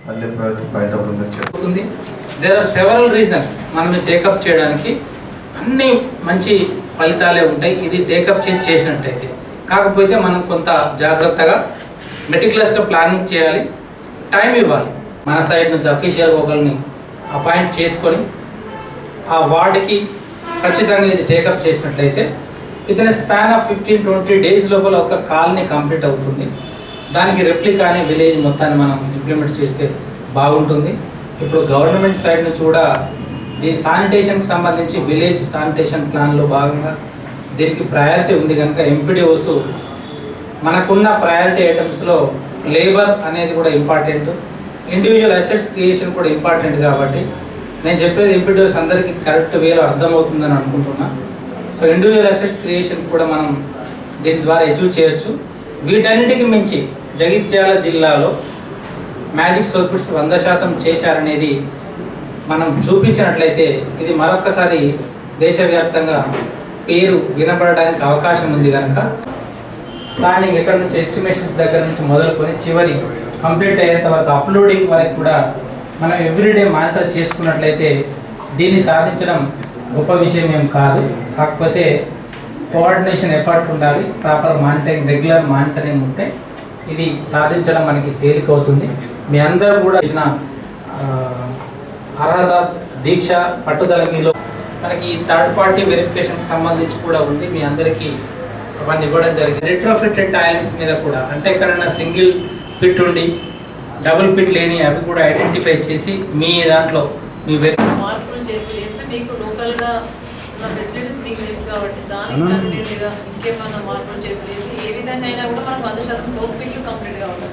పల్లె ప్రగతి point of view చెప్పారు అవుతుంది దేర్ ఆర్ సెవరల్ రీజన్స్ మనం టేకప్ చేయడానికి అన్ని మంచి ఫలితాలే ఉంటాయి ఇది టేకప్ చేసి చేసినట్టయితే కాకపోతే మనం కొంత జాగ్రత్తగా మెటిక్యులస్గా ప్లానింగ్ చేయాలి టైం ఇవ్వాలి మన సైడ్ నుంచి అఫీషియల్గా ఒకరిని అపాయింట్ చేసుకొని ఆ వార్డుకి ఖచ్చితంగా ఇది టేకప్ చేసినట్లయితే within span of fifteen twenty days లోపల ఒక కాలనీ కంప్లీట్ అవుతుంది దానికి రెప్లికా అనే విలేజ్ మొత్తాన్ని మనం ఇంప్లిమెంట్ చేస్తే బాగుంటుంది ఇప్పుడు గవర్నమెంట్ సైడ్ నుంచి కూడా దీని శానిటేషన్కి సంబంధించి విలేజ్ శానిటేషన్ ప్లాన్లో భాగంగా దీనికి ప్రయారిటీ ఉంది కనుక ఎంపీడీఓస్ మనకున్న ప్రయారిటీ ఐటమ్స్లో లేబర్ అనేది కూడా ఇంపార్టెంట్ ఇండివిజువల్ అసెట్స్ క్రియేషన్ కూడా ఇంపార్టెంట్ కాబట్టి నేను చెప్పేది ఎంపీడీఓస్ అందరికీ కరెక్ట్ వేలో అర్థమవుతుందని అనుకుంటున్నా సో ఇండివిజువల్ అసెట్స్ క్రియేషన్ కూడా మనం దీని ద్వారా అచీవ్ చేయొచ్చు వీటన్నిటికి మించి జగిత్యాల జిల్లాలో మ్యాజిక్ సోపిట్స్ వంద శాతం చేశారనేది మనం చూపించినట్లయితే ఇది మరొకసారి దేశవ్యాప్తంగా పేరు వినపడడానికి అవకాశం ఉంది కనుక ప్లానింగ్ ఎక్కడ నుంచి ఎస్టిమేషన్స్ దగ్గర నుంచి మొదలుకొని చివరి కంప్లీట్ అయ్యేంత వరకు అప్లోడింగ్ వరకు కూడా మనం ఎవ్రీడే మానిటర్ చేసుకున్నట్లయితే దీన్ని సాధించడం గొప్ప విషయం ఏం కాదు కాకపోతే కోఆర్డినేషన్ ఎఫర్ట్ ఉండాలి ప్రాపర్ మానిటరింగ్ రెగ్యులర్ మానిటరింగ్ ఉంటే ఇది సాధించడం మనకి తేలికవుతుంది మీ అందరూ కూడా ఇచ్చిన ఆ, అర్హత దీక్ష పట్టుదల మీలో మనకి థర్డ్ పార్టీ వెరిఫికేషన్కి సంబంధించి కూడా ఉంది మీ అందరికీ అవన్నీ ఇవ్వడం జరిగింది రెట్రోఫిటెడ్ టాయిలెట్స్ మీద కూడా అంటే ఎక్కడైనా సింగిల్ పిట్ ఉండి డబుల్ పిట్ లేని అవి కూడా ఐడెంటిఫై చేసి మీ దాంట్లో మీ వెరి మార్పులు చేసి చేస్తే మీకు లోకల్ గా ఉన్న ఫెసిలిటీస్ మీకు తెలుసు కాబట్టి దానికి కంప్లీట్ గా ఇంకేమన్నా మార్పులు చేసి ఏ విధంగా అయినా కూడా మనకు వంద శాతం సోప్ పిట్లు కంప్లీట్ గా ఉంటుంది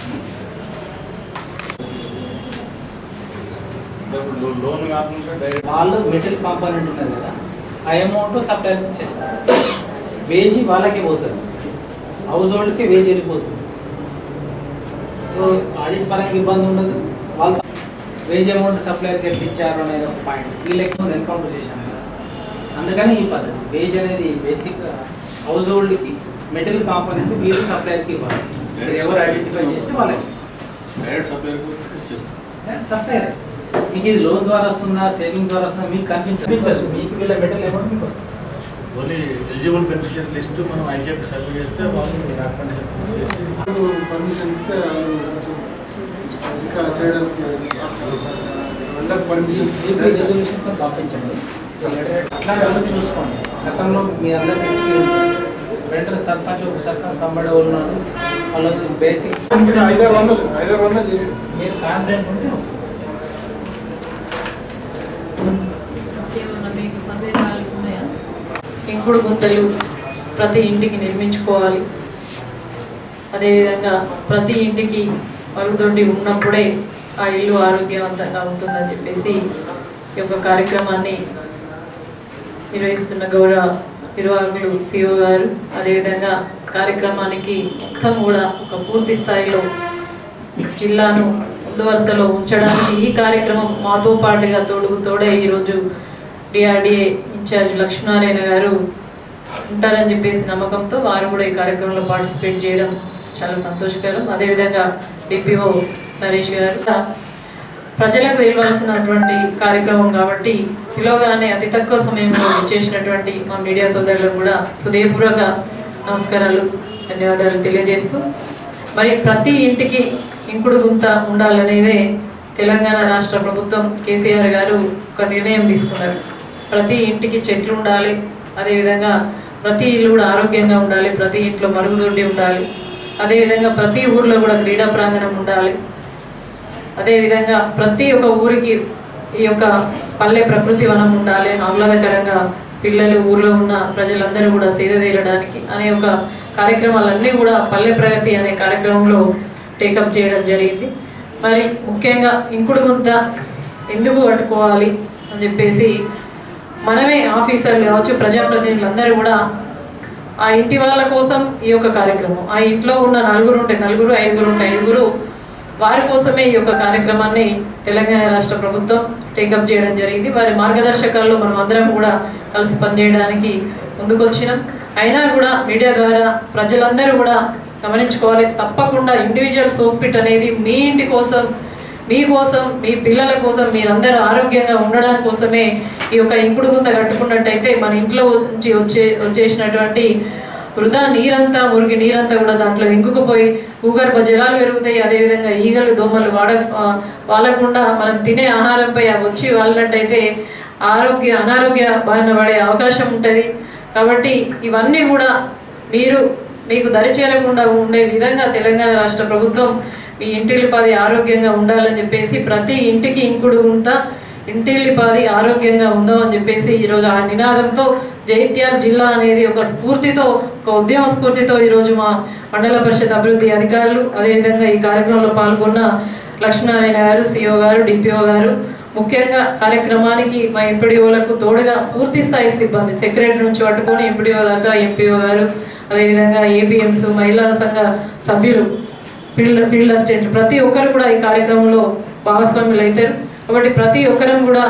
లోన్ కాకుండా డైరెక్ట్ వాళ్ళు మెటల్ కాంపోనెంట్ ఉన్నది కదా ఆ అమౌంట్ సప్లై చేస్తారు వేజీ వాళ్ళకే పోతుంది హౌస్ హోల్డ్కి వేజ్ వెళ్ళిపోతుంది సో ఆడిట్ పరంగా ఇబ్బంది ఉండదు వాళ్ళ వేజ్ అమౌంట్ సప్లైర్కి ఎట్లా ఇచ్చారు అనేది ఒక పాయింట్ వీళ్ళకి ఎన్కౌంటర్ చేశాను కదా అందుకని ఈ పద్ధతి వేజ్ అనేది బేసిక్ హౌస్ హోల్డ్కి మెటల్ కాంపోనెంట్ వీళ్ళు సప్లైర్కి ఇవ్వాలి మీరు ఎవరు ఐడెంటిఫై చేస్తే వాళ్ళకి ఇస్తారు డైరెక్ట్ సప్లైర్ చేస్తాం సఫేర్ మీకు ఇది లోన్ ద్వారా వస్తుందా సేవింగ్ ద్వారా వస్తుందా మీకు కనిపించదు మీకు వీళ్ళ మెటల్ అమౌంట్ మీకు వస్తుంది ఓన్లీ ఎలిజిబుల్ బెనిఫిషియర్ లిస్ట్ మనం ఐకేపీ సర్వే చేస్తే వాళ్ళు డాక్యుమెంట్ పర్మిషన్ ఇస్తే వాళ్ళు కొంచెం ఇంకా చేయడానికి అందరికి పర్మిషన్ జీపీ రెజల్యూషన్ తో పంపించండి అట్లా వాళ్ళు చూసుకోండి గతంలో మీ అందరికి ఎక్స్పీరియన్స్ వెంటనే సర్పంచ్ ఒక సర్పంచ్ సంబడి ఉన్నారు వాళ్ళకి బేసిక్స్ ఐదారు వందలు ఐదారు వందలు చేసి మీరు కాన్ఫిడెంట్ ఉంటే ఏమన్నా మీకు సందేహాలు ఉన్నాయా ఇంకుడు గుంతలు ప్రతి ఇంటికి నిర్మించుకోవాలి అదేవిధంగా ప్రతి ఇంటికి మరుగుదొడ్డి ఉన్నప్పుడే ఆ ఇల్లు ఆరోగ్యవంతంగా ఉంటుందని చెప్పేసి ఈ యొక్క కార్యక్రమాన్ని నిర్వహిస్తున్న గౌరవ నిర్వాహకులు సిఓ గారు అదేవిధంగా కార్యక్రమానికి మొత్తం కూడా ఒక పూర్తి స్థాయిలో జిల్లాను ముందు వరుసలో ఉంచడానికి ఈ కార్యక్రమం మాతో పాటుగా తోడుకు తోడే ఈరోజు డిఆర్డిఏ ఇన్ఛార్జ్ లక్ష్మీనారాయణ గారు ఉంటారని చెప్పేసి నమ్మకంతో వారు కూడా ఈ కార్యక్రమంలో పార్టిసిపేట్ చేయడం చాలా సంతోషకరం అదేవిధంగా డిపిఓ నరేష్ గారు ప్రజలకు తెలియాల్సినటువంటి కార్యక్రమం కాబట్టి పిలవగానే అతి తక్కువ సమయంలో ఇచ్చేసినటువంటి మా మీడియా సోదరులకు కూడా హృదయపూర్వక నమస్కారాలు ధన్యవాదాలు తెలియజేస్తూ మరి ప్రతి ఇంటికి ఇంకుడు గుంత ఉండాలనేదే తెలంగాణ రాష్ట్ర ప్రభుత్వం కేసీఆర్ గారు ఒక నిర్ణయం తీసుకున్నారు ప్రతి ఇంటికి చెట్లు ఉండాలి అదేవిధంగా ప్రతి ఇల్లు కూడా ఆరోగ్యంగా ఉండాలి ప్రతి ఇంట్లో మరుగుదొడ్డి ఉండాలి అదేవిధంగా ప్రతి ఊర్లో కూడా క్రీడా ప్రాంగణం ఉండాలి అదేవిధంగా ప్రతి ఒక్క ఊరికి ఈ యొక్క పల్లె ప్రకృతి వనం ఉండాలి ఆహ్లాదకరంగా పిల్లలు ఊర్లో ఉన్న ప్రజలందరూ కూడా సేద తీరడానికి అనే ఒక కార్యక్రమాలన్నీ కూడా పల్లె ప్రగతి అనే కార్యక్రమంలో టేకప్ చేయడం జరిగింది మరి ముఖ్యంగా ఇంకుడు గుంత ఎందుకు కట్టుకోవాలి అని చెప్పేసి మనమే ఆఫీసర్లు కావచ్చు ప్రజాప్రతినిధులు అందరూ కూడా ఆ ఇంటి వాళ్ళ కోసం ఈ యొక్క కార్యక్రమం ఆ ఇంట్లో ఉన్న నలుగురు ఉంటే నలుగురు ఐదుగురు ఉంటే ఐదుగురు వారి కోసమే ఈ యొక్క కార్యక్రమాన్ని తెలంగాణ రాష్ట్ర ప్రభుత్వం టేకప్ చేయడం జరిగింది వారి మార్గదర్శకాల్లో మనం అందరం కూడా కలిసి పనిచేయడానికి ముందుకొచ్చినాం అయినా కూడా మీడియా ద్వారా ప్రజలందరూ కూడా గమనించుకోవాలి తప్పకుండా ఇండివిజువల్ సోప్ పిట్ అనేది మీ ఇంటి కోసం మీకోసం మీ పిల్లల కోసం మీరందరూ ఆరోగ్యంగా ఉండడం కోసమే ఈ యొక్క ఇంకుడు గుంత కట్టుకున్నట్టయితే మన ఇంట్లో నుంచి వచ్చే వచ్చేసినటువంటి వృధా నీరంతా మురికి నీరంతా కూడా దాంట్లో ఇంకుకుపోయి భూగర్భ జలాలు పెరుగుతాయి అదేవిధంగా ఈగలు దోమలు వాడ ఆ, వాలకుండా మనం తినే ఆహారంపై అవి వచ్చి వాళ్ళనట్టయితే ఆరోగ్య అనారోగ్య బారిన పడే అవకాశం ఉంటుంది కాబట్టి ఇవన్నీ కూడా మీరు మీకు దరిచేరకుండా ఉండే విధంగా తెలంగాణ రాష్ట్ర ప్రభుత్వం మీ ఇంటిల్లిపాది ఆరోగ్యంగా ఉండాలని చెప్పేసి ప్రతి ఇంటికి ఇంకుడు గుంత ఇంటిల్లిపాది ఆరోగ్యంగా ఉందాం అని చెప్పేసి ఈరోజు ఆ నినాదంతో జైత్యాల జిల్లా అనేది ఒక స్ఫూర్తితో ఒక ఉద్యమ స్ఫూర్తితో ఈరోజు మా మండల పరిషత్ అభివృద్ధి అధికారులు అదేవిధంగా ఈ కార్యక్రమంలో పాల్గొన్న లక్ష్మీనారాయణ గారు సిఓ గారు డిపిఓ గారు ముఖ్యంగా కార్యక్రమానికి మా ఎంపీడీఓలకు తోడుగా పూర్తి స్థాయి సిబ్బంది సెక్రటరీ నుంచి పట్టుకొని ఎంపీడీఓ దాకా ఎంపీఓ గారు అదేవిధంగా ఏపీఎంస్ మహిళా సంఘ సభ్యులు ఫీల్డ్ ఫీల్డ్ అసిస్టెంట్ ప్రతి ఒక్కరు కూడా ఈ కార్యక్రమంలో భాగస్వాములు అవుతారు కాబట్టి ప్రతి ఒక్కరం కూడా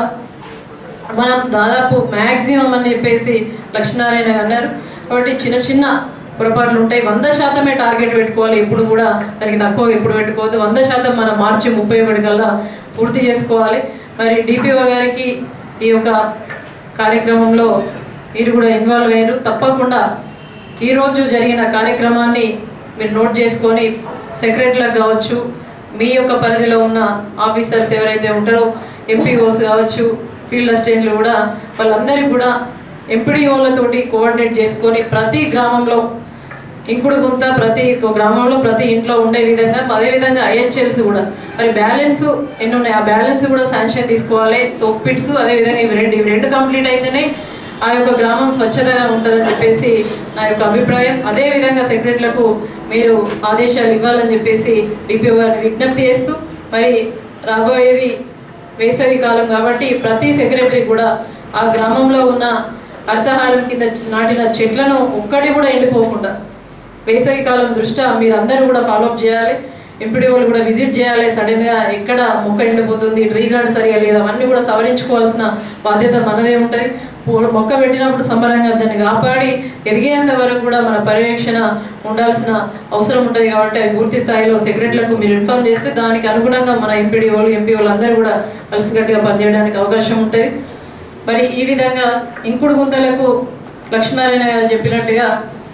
మనం దాదాపు మ్యాక్సిమం అని చెప్పేసి లక్ష్మీనారాయణ గారు అన్నారు కాబట్టి చిన్న చిన్న పొరపాట్లు ఉంటాయి వంద శాతమే టార్గెట్ పెట్టుకోవాలి ఎప్పుడు కూడా దానికి తక్కువ ఎప్పుడు పెట్టుకోవద్దు వంద శాతం మనం మార్చి ముప్పై ఒకటి కల్లా పూర్తి చేసుకోవాలి మరి డిపిఓ గారికి ఈ యొక్క కార్యక్రమంలో మీరు కూడా ఇన్వాల్వ్ అయ్యారు తప్పకుండా ఈరోజు జరిగిన కార్యక్రమాన్ని మీరు నోట్ చేసుకొని సెక్రటరీలకు కావచ్చు మీ యొక్క పరిధిలో ఉన్న ఆఫీసర్స్ ఎవరైతే ఉంటారో ఎంపీఓస్ కావచ్చు ఫీల్డ్ అసిస్టెంట్లు కూడా వాళ్ళందరికీ కూడా ఎంపీడీఓలతోటి కోఆర్డినేట్ చేసుకొని ప్రతి గ్రామంలో ఇంకుడు గుంత ప్రతి ఒక్క గ్రామంలో ప్రతి ఇంట్లో ఉండే విధంగా అదేవిధంగా ఐహెచ్ఎల్స్ కూడా మరి బ్యాలెన్స్ ఎన్ని ఉన్నాయి ఆ బ్యాలెన్స్ కూడా శాంక్షన్ తీసుకోవాలి సో పిట్స్ అదేవిధంగా ఇవి రెండు ఇవి రెండు కంప్లీట్ అయితేనే ఆ యొక్క గ్రామం స్వచ్ఛతగా ఉంటుందని చెప్పేసి నా యొక్క అభిప్రాయం అదేవిధంగా సెక్రటరీలకు మీరు ఆదేశాలు ఇవ్వాలని చెప్పేసి డిపిఓ గారిని విజ్ఞప్తి చేస్తూ మరి రాబోయేది వేసవి కాలం కాబట్టి ప్రతి సెక్రటరీ కూడా ఆ గ్రామంలో ఉన్న అర్థహారం కింద నాటిన చెట్లను ఒక్కటి కూడా ఎండిపోకుండా వేసవి కాలం దృష్ట్యా మీరందరూ కూడా ఫాలోఅప్ చేయాలి ఎంపీడీఓలు కూడా విజిట్ చేయాలి సడన్గా ఎక్కడ మొక్క ఎండిపోతుంది ట్రీ గార్డ్ సరిగా లేదు అవన్నీ కూడా సవరించుకోవాల్సిన బాధ్యత మనదే ఉంటుంది పూ- మొక్క పెట్టినప్పుడు సంబరంగా దాన్ని కాపాడి ఎదిగేంత వరకు కూడా మన పర్యవేక్షణ ఉండాల్సిన అవసరం ఉంటుంది కాబట్టి అవి పూర్తి స్థాయిలో సెక్రటరీలకు మీరు ఇన్ఫార్మ్ చేస్తే దానికి అనుగుణంగా మన ఎంపీడీఓలు ఎంపీఓలు అందరూ కూడా కలిసికట్టుగా పనిచేయడానికి అవకాశం ఉంటుంది మరి ఈ విధంగా ఇంకుడు గుంతలకు లక్ష్మీనారాయణ గారు చెప్పినట్టుగా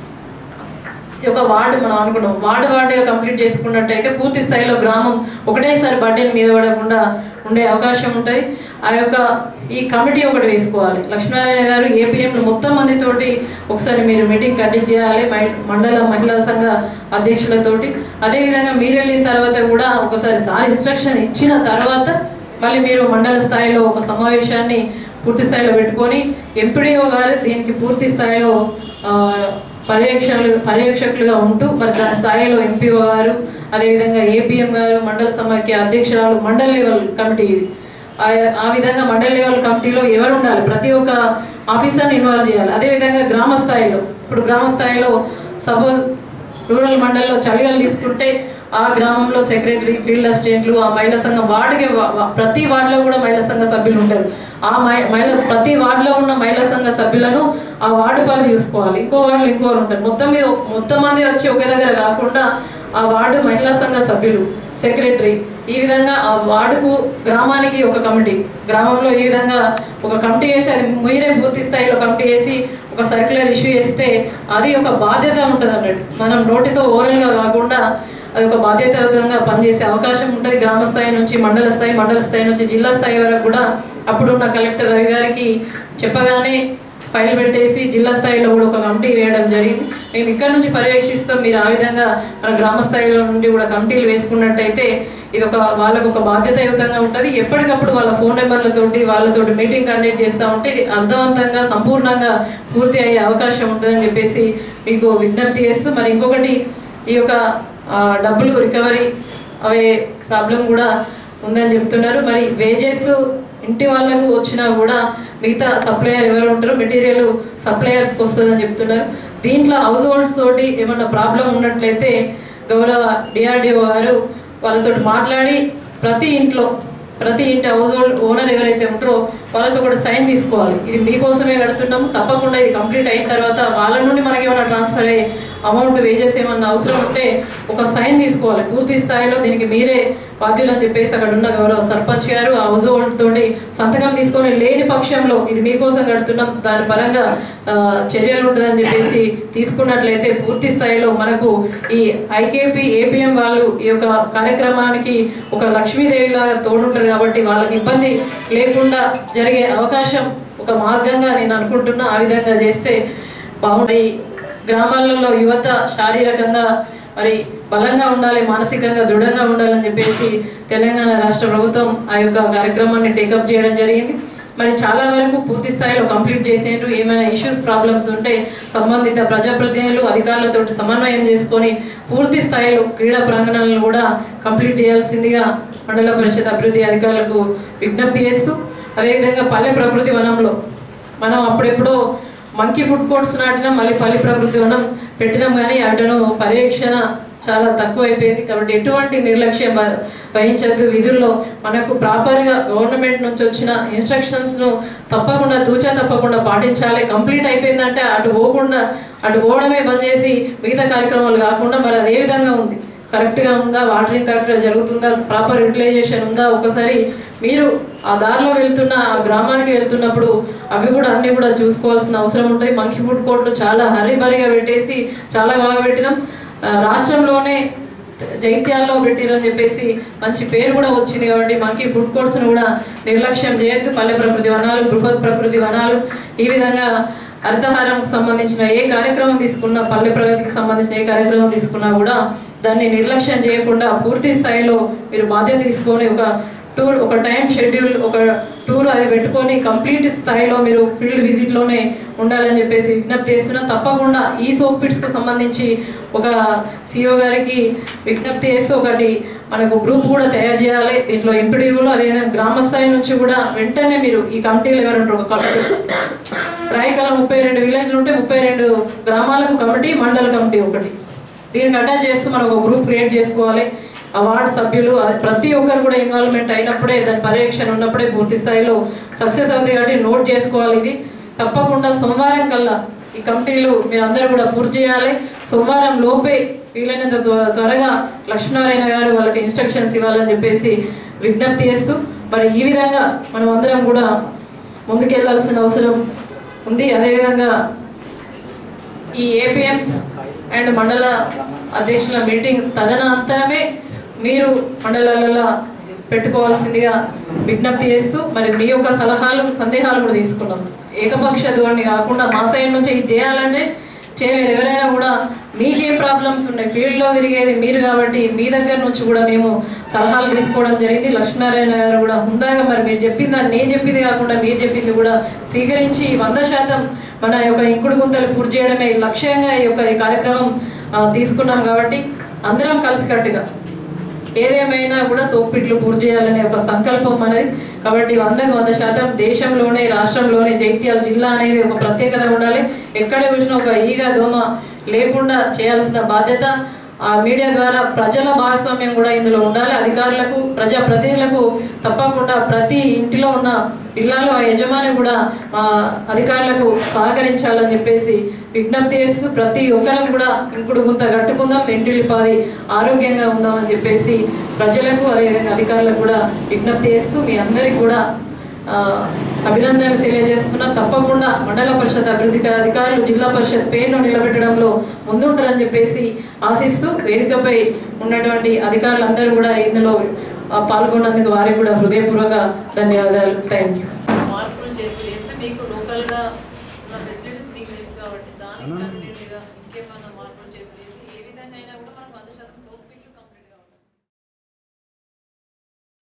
ఈ ఒక వార్డు మనం అనుకున్నాం వార్డు వార్డుగా కంప్లీట్ చేసుకున్నట్టయితే పూర్తి స్థాయిలో గ్రామం ఒకటేసారి బడ్డీని మీద పడకుండా ఉండే అవకాశం ఉంటుంది ఆ యొక్క ఈ కమిటీ ఒకటి వేసుకోవాలి లక్ష్మీనారాయణ గారు ఏపీఎంలు మొత్తం మందితోటి ఒకసారి మీరు మీటింగ్ కండక్ట్ చేయాలి మహి- మండల మహిళా సంఘ అధ్యక్షులతోటి అదేవిధంగా మీరు వెళ్ళిన తర్వాత కూడా ఒకసారి సార్ ఇన్స్ట్రక్షన్ ఇచ్చిన తర్వాత మళ్ళీ మీరు మండల స్థాయిలో ఒక సమావేశాన్ని పూర్తి స్థాయిలో పెట్టుకొని ఎంపీడీఓ గారు దీనికి పూర్తి స్థాయిలో ఆ, పర్యవేక్షకులు పర్యవేక్షకులుగా ఉంటూ మరి దాని స్థాయిలో ఎంపీఓ గారు అదేవిధంగా ఏపీఎం గారు మండల సమాఖ్య అధ్యక్షురాలు మండల్ లెవెల్ కమిటీ ఇది ఆ- ఆ విధంగా మండల్ లెవెల్ కమిటీలో ఎవరు ఉండాలి ప్రతి ఒక్క ఆఫీసర్ని ఇన్వాల్వ్ చేయాలి అదేవిధంగా గ్రామ స్థాయిలో ఇప్పుడు గ్రామ స్థాయిలో సపోజ్ రూరల్ మండల్లో చలిగలు తీసుకుంటే ఆ గ్రామంలో సెక్రటరీ ఫీల్డ్ అసిస్టెంట్లు ఆ మహిళా సంఘం వార్డుకి వా- వా- ప్రతి వార్డులో కూడా మహిళా సంఘ సభ్యులు ఉంటారు ఆ మహి- మహిళ ప్రతి వార్డులో ఉన్న మహిళా సంఘ సభ్యులను ఆ వార్డు పరిధి చూసుకోవాలి ఇంకో వాళ్ళు ఇంకోరు ఉంటారు మొత్తం మీద మొత్తం మంది వచ్చి ఒకే దగ్గర కాకుండా ఆ వార్డు మహిళా సంఘ సభ్యులు సెక్రటరీ ఈ విధంగా ఆ వార్డుకు గ్రామానికి ఒక కమిటీ గ్రామంలో ఈ విధంగా ఒక కమిటీ వేసి అది మీరే పూర్తి స్థాయిలో కమిటీ వేసి ఒక సర్క్యులర్ ఇష్యూ చేస్తే అది ఒక బాధ్యత ఉంటుంది అన్నట్టు మనం నోటితో ఓరల్గా కాకుండా అది ఒక బాధ్యతాయుతంగా పనిచేసే అవకాశం ఉంటుంది గ్రామ స్థాయి నుంచి మండల స్థాయి మండల స్థాయి నుంచి జిల్లా స్థాయి వరకు కూడా అప్పుడున్న కలెక్టర్ రవి గారికి చెప్పగానే ఫైల్ పెట్టేసి జిల్లా స్థాయిలో కూడా ఒక కమిటీ వేయడం జరిగింది మేము ఇక్కడ నుంచి పర్యవేక్షిస్తాం మీరు ఆ విధంగా మన గ్రామ స్థాయిలో నుండి కూడా కమిటీలు వేసుకున్నట్టయితే ఇది ఒక వాళ్ళకు ఒక బాధ్యతాయుతంగా ఉంటుంది ఎప్పటికప్పుడు వాళ్ళ ఫోన్ నెంబర్లతోటి వాళ్ళతోటి మీటింగ్ కండక్ట్ చేస్తూ ఉంటే ఇది అర్థవంతంగా సంపూర్ణంగా పూర్తి అయ్యే అవకాశం ఉంటుందని చెప్పేసి మీకు విజ్ఞప్తి చేస్తూ మరి ఇంకొకటి ఈ యొక్క ఆ, డబ్బులు రికవరీ అవే ప్రాబ్లం కూడా ఉందని చెప్తున్నారు మరి వేజెస్ ఇంటి వాళ్ళకు వచ్చినా కూడా మిగతా సప్లయర్ ఎవరు ఉంటారో మెటీరియల్ సప్లయర్స్కి వస్తుందని చెప్తున్నారు దీంట్లో హౌస్ హోల్డ్స్ తోటి ఏమన్నా ప్రాబ్లం ఉన్నట్లయితే గౌరవ డిఆర్డిఓ గారు వాళ్ళతో మాట్లాడి ప్రతి ఇంట్లో ప్రతి ఇంటి హౌస్ హోల్డ్ ఓనర్ ఎవరైతే ఉంటారో వాళ్ళతో కూడా సైన్ తీసుకోవాలి ఇది మీకోసమే కడుతున్నాము తప్పకుండా ఇది కంప్లీట్ అయిన తర్వాత వాళ్ళ నుండి మనకి ఏమైనా ట్రాన్స్ఫర్ అయ్యే అమౌంట్ వేజెస్ ఏమన్నా అవసరం ఉంటే ఒక సైన్ తీసుకోవాలి పూర్తి స్థాయిలో దీనికి మీరే బాధ్యులు అని చెప్పేసి అక్కడ ఉన్న గౌరవ సర్పంచ్ గారు ఆ హౌస్ హోల్డ్ తోటి సంతకం తీసుకొని లేని పక్షంలో ఇది మీకోసం కడుతున్నాం దాని పరంగా ఆ, చర్యలు ఉంటుందని చెప్పేసి తీసుకున్నట్లయితే పూర్తి స్థాయిలో మనకు ఈ ఐకేపీ ఏపీఎం వాళ్ళు ఈ యొక్క కార్యక్రమానికి ఒక లక్ష్మీదేవిలాగా తోడుంటారు కాబట్టి వాళ్ళకి ఇబ్బంది లేకుండా జరిగే అవకాశం ఒక మార్గంగా నేను అనుకుంటున్నా ఆ విధంగా చేస్తే బాగుంటాయి గ్రామాలలో యువత శారీరకంగా మరి బలంగా ఉండాలి మానసికంగా దృఢంగా ఉండాలని చెప్పేసి తెలంగాణ రాష్ట్ర ప్రభుత్వం ఆ యొక్క కార్యక్రమాన్ని టేకప్ చేయడం జరిగింది మరి చాలా వరకు పూర్తి స్థాయిలో కంప్లీట్ చేసేందుకు ఏమైనా ఇష్యూస్ ప్రాబ్లమ్స్ ఉంటే సంబంధిత ప్రజాప్రతినిధులు అధికారులతో సమన్వయం చేసుకొని పూర్తి స్థాయిలో క్రీడా ప్రాంగణాలను కూడా కంప్లీట్ చేయాల్సిందిగా మండల పరిషత్ అభివృద్ధి అధికారులకు విజ్ఞప్తి చేస్తూ అదేవిధంగా పల్లె ప్రకృతి వనంలో మనం అప్పుడెప్పుడో మంకీ ఫుడ్ కోర్ట్స్ నాటినాం మళ్ళీ పల్లి ప్రకృతి వనం పెట్టినాం కానీ వాటిను పర్యవేక్షణ చాలా తక్కువ అయిపోయింది కాబట్టి ఎటువంటి నిర్లక్ష్యం వ- వహించద్దు విధుల్లో మనకు ప్రాపర్గా గవర్నమెంట్ నుంచి వచ్చిన ఇన్స్ట్రక్షన్స్ను తప్పకుండా తూచా తప్పకుండా పాటించాలి కంప్లీట్ అయిపోయిందంటే అటు పోకుండా అటు పోవడమే బంద్ చేసి మిగతా కార్యక్రమాలు కాకుండా మరి అది ఏ విధంగా ఉంది కరెక్ట్గా ఉందా వాటరింగ్ కరెక్ట్గా జరుగుతుందా ప్రాపర్ యూటిలైజేషన్ ఉందా ఒకసారి మీరు ఆ దారిలో వెళ్తున్న ఆ గ్రామానికి వెళ్తున్నప్పుడు అవి కూడా అన్నీ కూడా చూసుకోవాల్సిన అవసరం ఉంటుంది మంకీ ఫుడ్ కోర్టులు చాలా హరిబరిగా పెట్టేసి చాలా బాగా పెట్టినాం ఆ, రాష్ట్రంలోనే జైత్యాల్లో పెట్టిరని చెప్పేసి మంచి పేరు కూడా వచ్చింది కాబట్టి మంకీ ఫుడ్ కోర్ట్స్ను కూడా నిర్లక్ష్యం చేయొద్దు పల్లె ప్రకృతి వనాలు బృహత్ ప్రకృతి వనాలు ఈ విధంగా హరితహారంకు సంబంధించిన ఏ కార్యక్రమం తీసుకున్నా పల్లె ప్రగతికి సంబంధించిన ఏ కార్యక్రమం తీసుకున్నా కూడా దాన్ని నిర్లక్ష్యం చేయకుండా పూర్తి స్థాయిలో మీరు బాధ్యత తీసుకొని ఒక టూర్ ఒక టైం షెడ్యూల్ ఒక టూర్ అది పెట్టుకొని కంప్లీట్ స్థాయిలో మీరు ఫీల్డ్ విజిట్లోనే ఉండాలని చెప్పేసి విజ్ఞప్తి చేస్తున్నా తప్పకుండా ఈ సోప్ పిట్స్కి సంబంధించి ఒక సిఓ గారికి విజ్ఞప్తి చేస్తూ ఒకటి మనకు గ్రూప్ కూడా తయారు చేయాలి దీంట్లో ఎంపీడీఓలు అదేవిధంగా గ్రామ స్థాయి నుంచి కూడా వెంటనే మీరు ఈ కమిటీలు ఎవరు ఉంటారు ఒక కమిటీ రాయకల్ ముప్పై రెండు విలేజ్లు ఉంటే ముప్పై రెండు గ్రామాలకు కమిటీ మండల కమిటీ ఒకటి దీనికి అటాచ్ చేస్తూ మనం ఒక గ్రూప్ క్రియేట్ చేసుకోవాలి ఆ వార్డు సభ్యులు అది ప్రతి ఒక్కరు కూడా ఇన్వాల్వ్మెంట్ అయినప్పుడే దాని పర్యవేక్షణ ఉన్నప్పుడే పూర్తి స్థాయిలో సక్సెస్ అవుతుంది కాబట్టి నోట్ చేసుకోవాలి ఇది తప్పకుండా సోమవారం కల్లా ఈ కమిటీలు మీరు అందరూ కూడా పూర్తి చేయాలి సోమవారం లోపే వీలైనంత త్వ- త్వరగా లక్ష్మీనారాయణ గారు వాళ్ళకి ఇన్స్ట్రక్షన్స్ ఇవ్వాలని చెప్పేసి విజ్ఞప్తి చేస్తూ మరి ఈ విధంగా మనం అందరం కూడా ముందుకెళ్లాల్సిన అవసరం ఉంది అదేవిధంగా ఈ ఏపీఎంస్ అండ్ మండల అధ్యక్షుల మీటింగ్ తదనంతరమే మీరు మండలాలలో పెట్టుకోవాల్సిందిగా విజ్ఞప్తి చేస్తూ మరి మీ యొక్క సలహాలు సందేహాలు కూడా తీసుకున్నాం ఏకపక్ష ధోరణి కాకుండా మా సైడ్ నుంచి ఇది చేయాలంటే చేయలేరు ఎవరైనా కూడా మీకేం ప్రాబ్లమ్స్ ఉన్నాయి ఫీల్డ్లో తిరిగేది మీరు కాబట్టి మీ దగ్గర నుంచి కూడా మేము సలహాలు తీసుకోవడం జరిగింది లక్ష్మీనారాయణ గారు కూడా హుందాగా మరి మీరు చెప్పింది దాన్ని నేను చెప్పింది కాకుండా మీరు చెప్పింది కూడా స్వీకరించి వంద శాతం మన యొక్క ఇంకుడు గుంతలు పూర్తి చేయడమే లక్ష్యంగా ఈ యొక్క ఈ కార్యక్రమం ఆ, తీసుకున్నాం కాబట్టి అందరం కలిసికట్టుగా ఏదేమైనా కూడా సోప్పిట్లు పూర్తి చేయాలనే ఒక సంకల్పం అనేది కాబట్టి వందకు వంద శాతం దేశంలోనే రాష్ట్రంలోనే జైత్యాల జిల్లా అనేది ఒక ప్రత్యేకత ఉండాలి ఎక్కడ చూసినా ఒక ఈగ దోమ లేకుండా చేయాల్సిన బాధ్యత ఆ మీడియా ద్వారా ప్రజల భాగస్వామ్యం కూడా ఇందులో ఉండాలి అధికారులకు ప్రజా ప్రతినిధులకు తప్పకుండా ప్రతి ఇంటిలో ఉన్న పిల్లలు ఆ యజమాని కూడా ఆ అధికారులకు సహకరించాలని చెప్పేసి విజ్ఞప్తి చేస్తూ ప్రతి ఒక్కరం కూడా ఇంకుడు గుంత కట్టుకుందాం వెంటిల్లిపాది ఆరోగ్యంగా ఉందామని చెప్పేసి ప్రజలకు అదేవిధంగా అధికారులకు కూడా విజ్ఞప్తి చేస్తూ మీ అందరికి కూడా ఆ, అభినందనలు తెలియజేస్తున్నా తప్పకుండా మండల పరిషత్ అభివృద్ధి అధికారులు జిల్లా పరిషత్ పేరును నిలబెట్టడంలో ముందుంటారని చెప్పేసి ఆశిస్తూ వేదికపై ఉన్నటువంటి అధికారులందరూ కూడా ఇందులో ఆ, పాల్గొన్నందుకు వారికి కూడా హృదయపూర్వక ధన్యవాదాలు థ్యాంక్ యూ మార్పులు చేస్తే మీకు లోకల్గా ఉన్న ఫెసిలిటీస్ మీకు తెలుసు కాబట్టి దానికి కన్వీనియంట్గా ఇంకేమైనా మార్పులు చేసి ఏ విధంగా అయినా కూడా మనం వంద శాతం సోప్